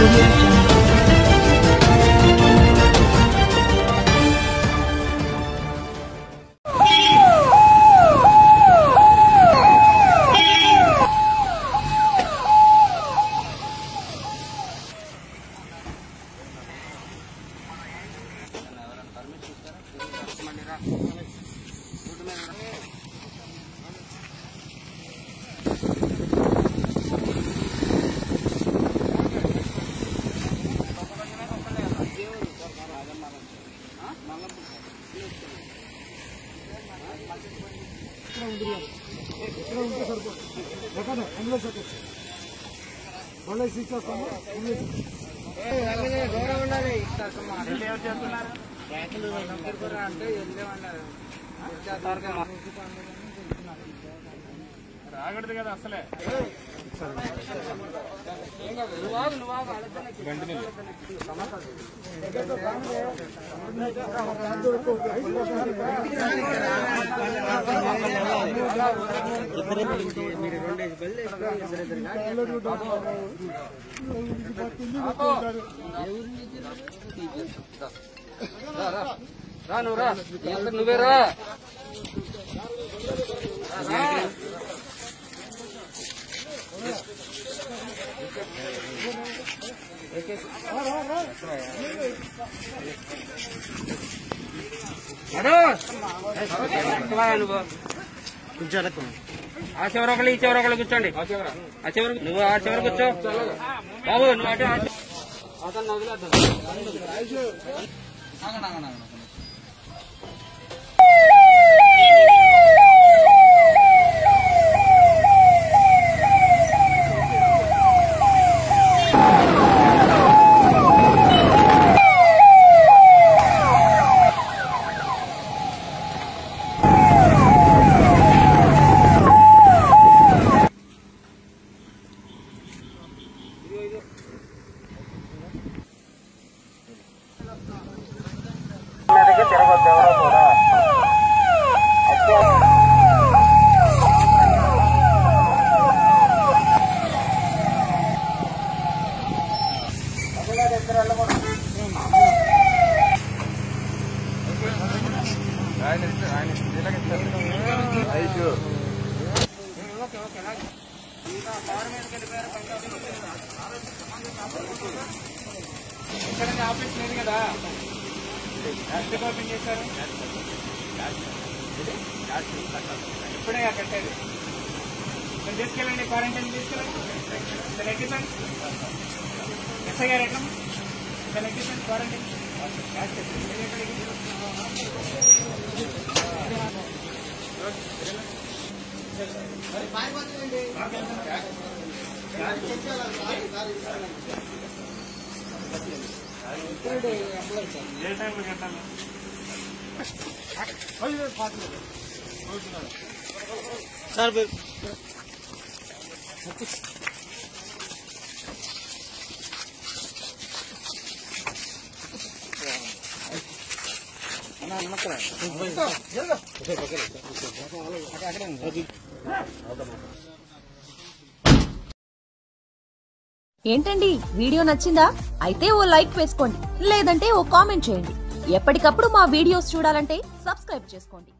audio jungle. రాకూడదు కదా అసలే రా నువ్వు రా ఎంత నువ్వే రా నువ్వు ఆ చివరి ఒకళ్ళు ఈ చివరి ఒకళ్ళు కూర్చోండి ఆ చివరి నువ్వు ఆ చివరి కూర్చో బాబు నువ్వు అటు అటు అతను వదిలేద్దాం ఇక్కడ ఆఫీస్ లేదు కదా ఎప్పుడు ఓపెన్ చేశారు ఇప్పుడే కట్టేది మీరు తీసుకెళ్ళండి క్వారంటైన్ తీసుకెళ్ళండి దాన్ని ఎక్కించండి ఎస్ఐ గారు ఎట్లా దాన్ని ఎక్కించండి క్వారంటైన్ ఏ టైంలో కట్టాలి ఏంటండి వీడియో నచ్చిందా అయితే ఓ లైక్ వేసుకోండి లేదంటే ఓ కామెంట్ చేయండి ఎప్పటికప్పుడు మా వీడియోస్ చూడాలంటే సబ్స్క్రైబ్ చేసుకోండి